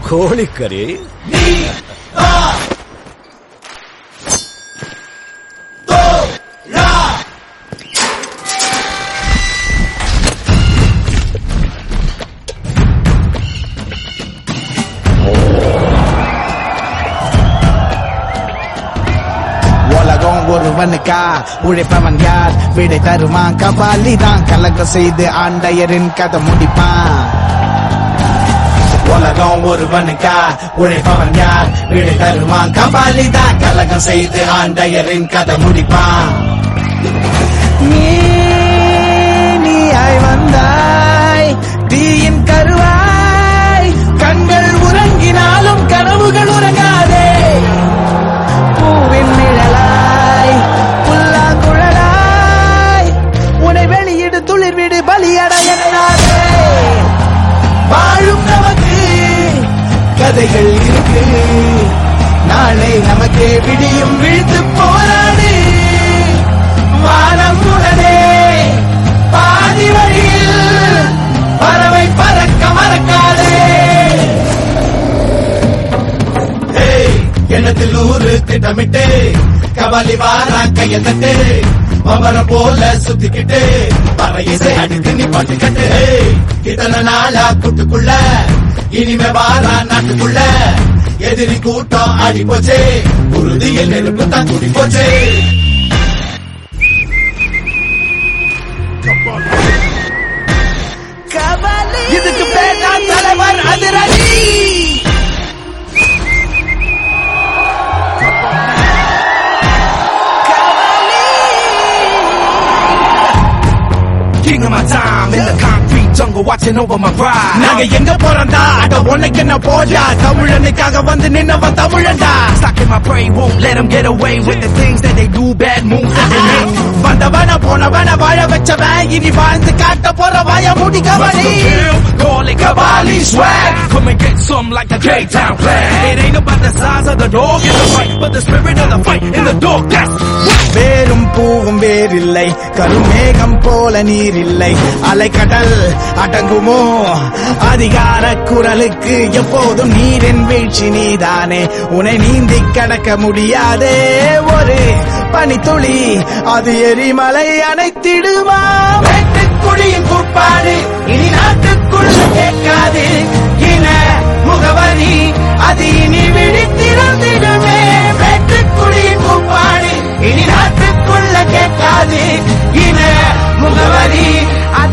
கோழிக்கறி உலகம் ஒருவனுக்கா உழைப்பவன் யார் விடை தருவான் கபாலி தான் கலக்க செய்து ஆண்டையரின் கதை முடிப்பான் உலகம் ஒருவனுக்கா உழைப்பவன் யார் விடை தருவான் கபாலி தான் கலகம் செய்து ஆண்டையரின் கதை முடிப்பான் நீ நீயாய் வந்தாய் தீயின் கருவாய் கண்கள் உறங்கினாலும் கனவுகள் உறங்காதே பூவின் நிழலாய் புல்லாங்குழலாய் உன்னை வெளியிடு துளிர் விடு பலியடைய எண்ணாதே வாழும் நமக்கு கதைகள் இருக்கு நாளை நமக்கே விடியும் விழுத்து போராடு வானம் உடனே பாதி வழியில் பறவை பறக்க மறக்காதே ஏய், எண்ணத்தில் ஊரு திட்டமிட்டு கபாலி வாரா கைய தட்டு மமர போல சுத்திக்கிட்டு பறையிசை அடித்து நீ பாட்டுக்கட்டு ஏய், இத்தனை நாளா கூட்டுக்குள்ள இனிமே வாரா நாட்டுக்குள்ள எதிரி கூட்டம் ஆடி போச்சே உறுதியில் நெருப்பு தான் கூடி போச்சே இதுக்கு பேர் தான் தலைவர் அதிரடி King of my time in the concrete jungle, watching over my pride. நாங்க எங்க போறோம்டா அட உனக்கு என்ன போடா தமிழனுக்காக வந்து நின்னவன் தமிழன்டா Stocking my prey, won't let them get away with the things that they do, bad moves that they make. வந்தவன போனவன வாழ வச்சவன் இனி வாழ்ந்து காட்ட போற வாய முடி kabaddi Kill, call it Kabali swag. Come and get some like the K-Town clan. It ain't about the size of the dog in the fight, but the spirit of the fight in the dog. That's வேரும் பூவும் வேறில்லை கருமேகம் போல நீரில்லை அலைக்கடல் அடங்குமோ அதிகார குரலுக்கு எப்போதும் நீரின் வீழ்ச்சி நீதானே உன்னை நீந்தி கடக்க முடியாதே ஒரு பனித்துளி அது எரிமலை அணைத்திடுமா வெட்டுக்குடியின் கூப்பாடு இனி நாட்டுக்குள்ள கேட்காது இன முகவரி அது இனி விழித்திருந்திடுமே வெட்டுக்குடியின் கூப்பாடு இனி நாட்டுக்குள்ள கேட்காது இன முகவரி